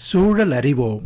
சூழல் அறிவோம்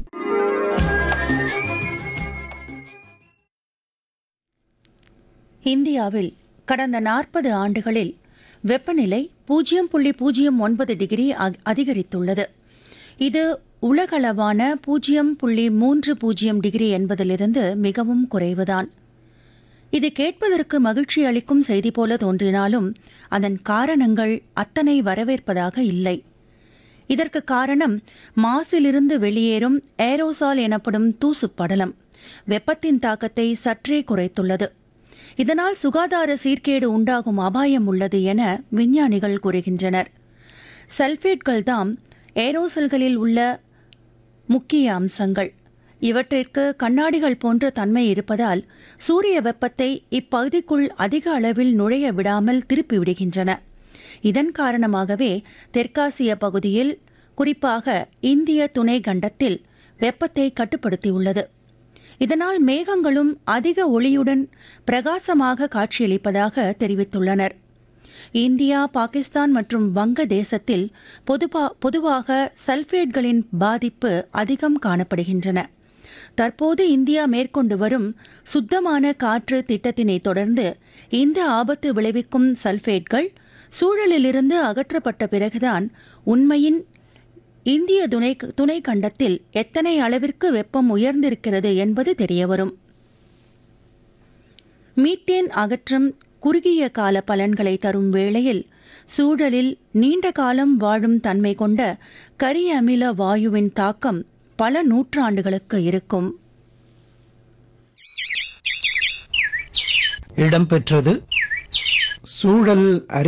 இந்தியாவில் கடந்த நாற்பது ஆண்டுகளில் வெப்பநிலை பூஜ்ஜியம் புள்ளி பூஜ்ஜியம் ஒன்பது டிகிரி அ- அதிகரித்துள்ளது இது உலகளவான பூஜ்ஜியம் புள்ளி மூன்று பூஜ்ஜியம் டிகிரி என்பதிலிருந்து மிகவும் குறைவுதான் இது கேட்பதற்கு மகிழ்ச்சி அளிக்கும் செய்தி போல தோன்றினாலும் அதன் காரணங்கள் அத்தனை வரவேற்பதாக இல்லை இதற்கு காரணம் மாசிலிருந்து வெளியேறும் ஏரோசால் எனப்படும் தூசுப் படலம் வெப்பத்தின் தாக்கத்தை சற்றே குறைத்துள்ளது இதனால் சுகாதார சீர்கேடு உண்டாகும் அபாயம் உள்ளது என விஞ்ஞானிகள் கூறுகின்றனர் சல்பேட்கள் தாம் ஏரோசல்களில் உள்ள முக்கிய அம்சங்கள் இவற்றிற்கு கண்ணாடிகள் போன்ற தன்மை இருப்பதால் சூரிய வெப்பத்தை இப்பகுதிக்குள் அதிக அளவில் நுழைய விடாமல் திருப்பி விடுகின்றன இதன் காரணமாகவே தெற்காசிய பகுதியில் குறிப்பாக இந்திய துணை கண்டத்தில் வெப்பத்தை கட்டுப்படுத்தியுள்ளது இதனால் மேகங்களும் அதிக ஒளியுடன் பிரகாசமாக காட்சியளிப்பதாக தெரிவித்துள்ளனர் இந்தியா பாகிஸ்தான் மற்றும் வங்க தேசத்தில் பொதுபா- பொதுவாக சல்பேட்களின் பாதிப்பு அதிகம் காணப்படுகின்றன தற்போது இந்தியா மேற்கொண்டு வரும் சுத்தமான காற்று திட்டத்தினை தொடர்ந்து இந்த ஆபத்து விளைவிக்கும் சல்பேட்கள் சூழலிலிருந்து அகற்றப்பட்ட பிறகுதான் உண்மையின் இந்திய துணை துணை கண்டத்தில் எத்தனை அளவிற்கு வெப்பம் உயர்ந்திருக்கிறது என்பது தெரியவரும் மீத்தேன் அகற்றும் குறுகிய கால பலன்களை தரும் வேளையில் சூழலில் நீண்ட காலம் வாழும் தன்மை கொண்ட கரிய அமில வாயுவின் தாக்கம் பல நூற்றாண்டுகளுக்கு இருக்கும் இடம்பெற்றது சூழல் அறி